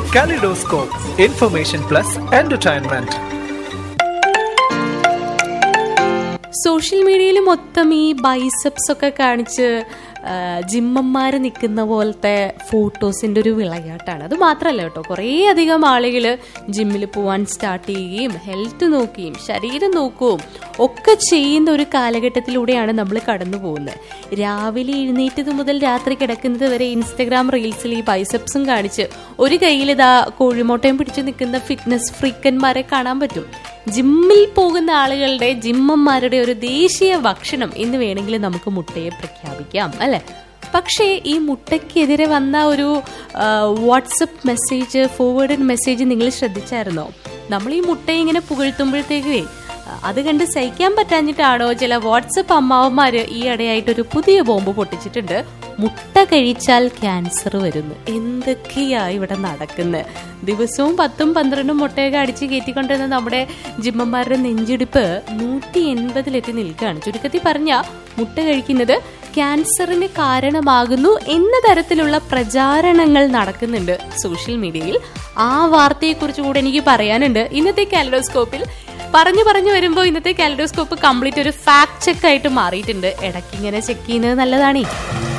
Kaleidoscope, information plus entertainment. Social മീഡിയയിൽ മൊത്തം ഈ ബൈസെപ്സ് ഒക്കെ കാണിച്ച് ജിമ്മന്മാർ നിൽക്കുന്ന പോലത്തെ ഫോട്ടോസിന്റെ ഒരു വിളയാട്ടാണ് അത് മാത്രമല്ല കേട്ടോ കുറേ അധികം ആളുകൾ ജിമ്മിൽ പോവാൻ സ്റ്റാർട്ട് ചെയ്യുകയും ഹെൽത്ത് നോക്കുകയും ശരീരം നോക്കുകയും ഒക്കെ ചെയ്യുന്ന ഒരു കാലഘട്ടത്തിലൂടെയാണ് നമ്മൾ കടന്നു പോകുന്നത് രാവിലെ എഴുന്നേറ്റത് മുതൽ രാത്രി കിടക്കുന്നത് വരെ ഇൻസ്റ്റഗ്രാം റീൽസിൽ ഈ ബൈസെപ്സും കാണിച്ച് ഒരു കയ്യിൽ ഇതാ കോഴിമോട്ടയും പിടിച്ച് നിൽക്കുന്ന ഫിറ്റ്നസ് ഫ്രീക്കന്മാരെ കാണാൻ പറ്റും ജിമ്മിൽ പോകുന്ന ആളുകളുടെ ജിമ്മന്മാരുടെ ഒരു ദേശീയ ഭക്ഷണം എന്ന് വേണമെങ്കിൽ നമുക്ക് മുട്ടയെ പ്രഖ്യാപിക്കാം അല്ലെ പക്ഷേ ഈ മുട്ടയ്ക്കെതിരെ വന്ന ഒരു വാട്സപ്പ് മെസ്സേജ് ഫോർവേഡ് മെസ്സേജ് നിങ്ങൾ ശ്രദ്ധിച്ചായിരുന്നോ നമ്മൾ ഈ മുട്ടയെ ഇങ്ങനെ പുകഴ്ത്തുമ്പോഴത്തേക്കേ അത് കണ്ട് സഹിക്കാൻ പറ്റാഞ്ഞിട്ടാണോ ചില വാട്സപ്പ് അമ്മാവന്മാര് ഈ ഇടയായിട്ടൊരു പുതിയ ബോംബ് പൊട്ടിച്ചിട്ടുണ്ട് മുട്ട കഴിച്ചാൽ ക്യാൻസർ വരുന്നു എന്തൊക്കെയാ ഇവിടെ നടക്കുന്നത് ദിവസവും പത്തും പന്ത്രണ്ടും മുട്ടയൊക്കെ അടിച്ച് കയറ്റിക്കൊണ്ടിരുന്ന നമ്മുടെ ജിമ്മന്മാരുടെ നെഞ്ചിടിപ്പ് നൂറ്റി എൺപതിലെത്തി നിൽക്കുകയാണ് ചുരുക്കത്തിൽ പറഞ്ഞ മുട്ട കഴിക്കുന്നത് ക്യാൻസറിന് കാരണമാകുന്നു എന്ന തരത്തിലുള്ള പ്രചാരണങ്ങൾ നടക്കുന്നുണ്ട് സോഷ്യൽ മീഡിയയിൽ ആ വാർത്തയെക്കുറിച്ച് കൂടെ എനിക്ക് പറയാനുണ്ട് ഇന്നത്തെ കാലഡോസ്കോപ്പിൽ പറഞ്ഞു പറഞ്ഞു വരുമ്പോൾ ഇന്നത്തെ കാലഡോസ്കോപ്പ് കംപ്ലീറ്റ് ഒരു ഫാക്ട് ചെക്ക് ആയിട്ട് മാറിയിട്ടുണ്ട് ഇടയ്ക്ക് ഇങ്ങനെ ചെക്ക് ചെയ്യുന്നത് നല്ലതാണേ